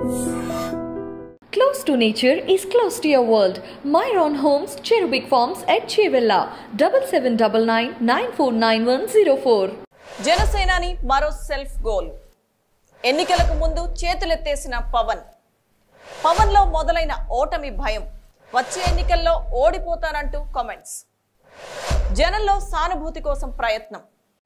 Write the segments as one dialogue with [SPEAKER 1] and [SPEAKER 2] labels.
[SPEAKER 1] Close to nature is close to your world. Myron Homes, Cherubic Farms at Chevilla, 7799 949104.
[SPEAKER 2] జనసేనాని మరో self goal ఎన్నికలకు ముందు చేతులెత్తేసిన పవన్ పవన్ లో మొదలైన ఓటమి భయం వచ్చే ఎన్నికల్లో ఓడిపోతానంటూ కామెంట్స్ జనంలో సానుభూతి కోసం ప్రయత్నం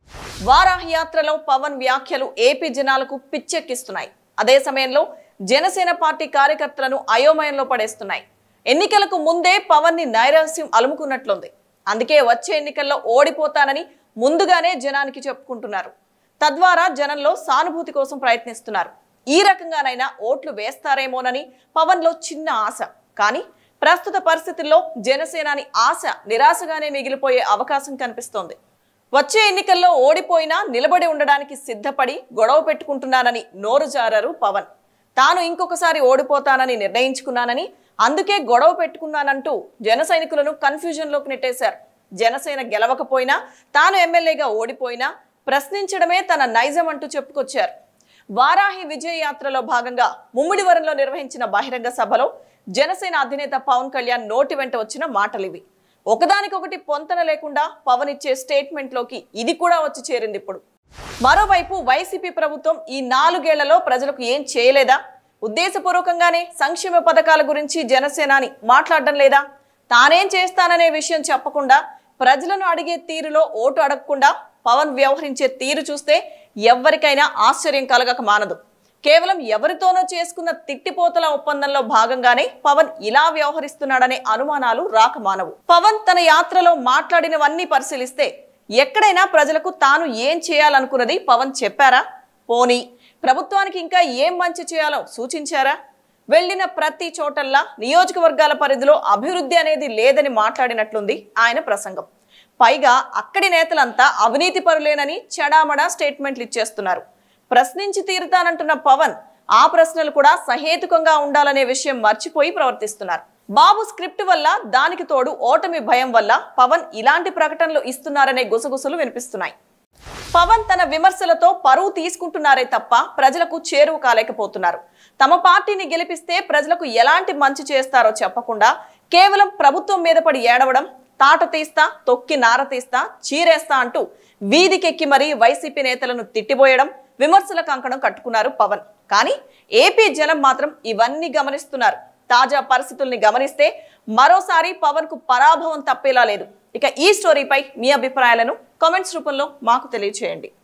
[SPEAKER 2] వారాహి యాత్రలో పవన్ వ్యాఖ్యలు ఏపీ జనాలకు పిచ్చెక్కిస్తున్నాయి అదే సమయంలో జనసేన పార్టీ కార్యకర్తలను అయోమయంలో పడేస్తున్నాయి ఎన్నికలకు ముందే పవన్ ని నైరాస్యం అలుముకున్నట్లుంది అందుకే వచ్చే ఎన్నికల్లో ఓడిపోతానని ముందుగానే జనానికి చెప్పుకుంటున్నారు తద్వారా జనంలో సానుభూతి కోసం ప్రయత్నిస్తున్నారు ఈ రకంగానైనా ఓట్లు వేస్తారేమోనని పవన్ లో చిన్న ఆశ కానీ ప్రస్తుత పరిస్థితుల్లో జనసేనాని ఆశ నిరాశగానే మిగిలిపోయే అవకాశం కనిపిస్తోంది వచ్చే ఎన్నికల్లో ఓడిపోయినా నిలబడి ఉండడానికి సిద్ధపడి గొడవ పెట్టుకుంటున్నానని నోరు జారారు పవన్ తాను ఇంకొకసారి ఓడిపోతానని నిర్ణయించుకున్నానని అందుకే గొడవ పెట్టుకున్నానంటూ జన సైనికులను కన్ఫ్యూజన్ లోకి నెట్టేశారు జనసేన గెలవకపోయినా తాను ఎమ్మెల్యేగా ఓడిపోయినా ప్రశ్నించడమే తన నైజం అంటూ చెప్పుకొచ్చారు వారాహి విజయ యాత్రలో భాగంగా ముమ్మిడివరంలో నిర్వహించిన బహిరంగ సభలో జనసేన అధినేత పవన్ కళ్యాణ్ నోటి వెంట వచ్చిన మాటలివి ఒకదానికొకటి పొంతన లేకుండా పవన్ ఇచ్చే స్టేట్మెంట్ లోకి ఇది కూడా వచ్చి చేరింది ఇప్పుడు మరోవైపు వైసీపీ ప్రభుత్వం ఈ నాలుగేళ్లలో ప్రజలకు ఏం చేయలేదా ఉద్దేశపూర్వకంగానే సంక్షేమ పథకాల గురించి జనసేనాని మాట్లాడడం లేదా తానేం చేస్తాననే విషయం చెప్పకుండా ప్రజలను అడిగే తీరులో ఓటు అడగకుండా పవన్ వ్యవహరించే తీరు చూస్తే ఎవ్వరికైనా ఆశ్చర్యం కలగక మానదు కేవలం ఎవరితోనో చేసుకున్న తిట్టిపోతల ఒప్పందంలో భాగంగానే పవన్ ఇలా వ్యవహరిస్తున్నాడనే అనుమానాలు రాక మానవు పవన్ తన యాత్రలో మాట్లాడినవన్నీ పరిశీలిస్తే ఎక్కడైనా ప్రజలకు తాను ఏం చేయాలనుకున్నది పవన్ చెప్పారా పోనీ ప్రభుత్వానికి ఇంకా ఏం మంచి చేయాలో సూచించారా వెళ్ళిన ప్రతి చోటల్లా నియోజకవర్గాల పరిధిలో అభివృద్ధి అనేది లేదని మాట్లాడినట్లుంది ఆయన ప్రసంగం పైగా అక్కడి నేతలంతా అవినీతి పరులేనని చెడామడా స్టేట్మెంట్లు ఇచ్చేస్తున్నారు ప్రశ్నించి తీరుతానంటున్న పవన్ ఆ ప్రశ్నలు కూడా సహేతుకంగా ఉండాలనే విషయం మర్చిపోయి ప్రవర్తిస్తున్నారు బాబు స్క్రిప్ట్ వల్ల దానికి తోడు ఓటమి భయం వల్ల పవన్ ఇలాంటి ప్రకటనలు ఇస్తున్నారనే గుసగుసలు వినిపిస్తున్నాయి పవన్ తన విమర్శలతో పరువు తీసుకుంటున్నారే తప్ప ప్రజలకు చేరువు కాలేకపోతున్నారు తమ పార్టీని గెలిపిస్తే ప్రజలకు ఎలాంటి మంచి చేస్తారో చెప్పకుండా కేవలం ప్రభుత్వం మీద పడి ఏడవడం తాట తీస్తా తొక్కి నార తీస్తా చీరేస్తా అంటూ వీధికెక్కి మరీ వైసీపీ నేతలను తిట్టిపోయడం విమర్శల కంకణం కట్టుకున్నారు పవన్ కానీ ఏపీ జనం మాత్రం ఇవన్నీ గమనిస్తున్నారు తాజా పరిస్థితుల్ని గమనిస్తే మరోసారి పవన్ కు పరాభవం తప్పేలా లేదు ఇక ఈ స్టోరీపై మీ అభిప్రాయాలను కామెంట్స్ రూపంలో మాకు తెలియచేయండి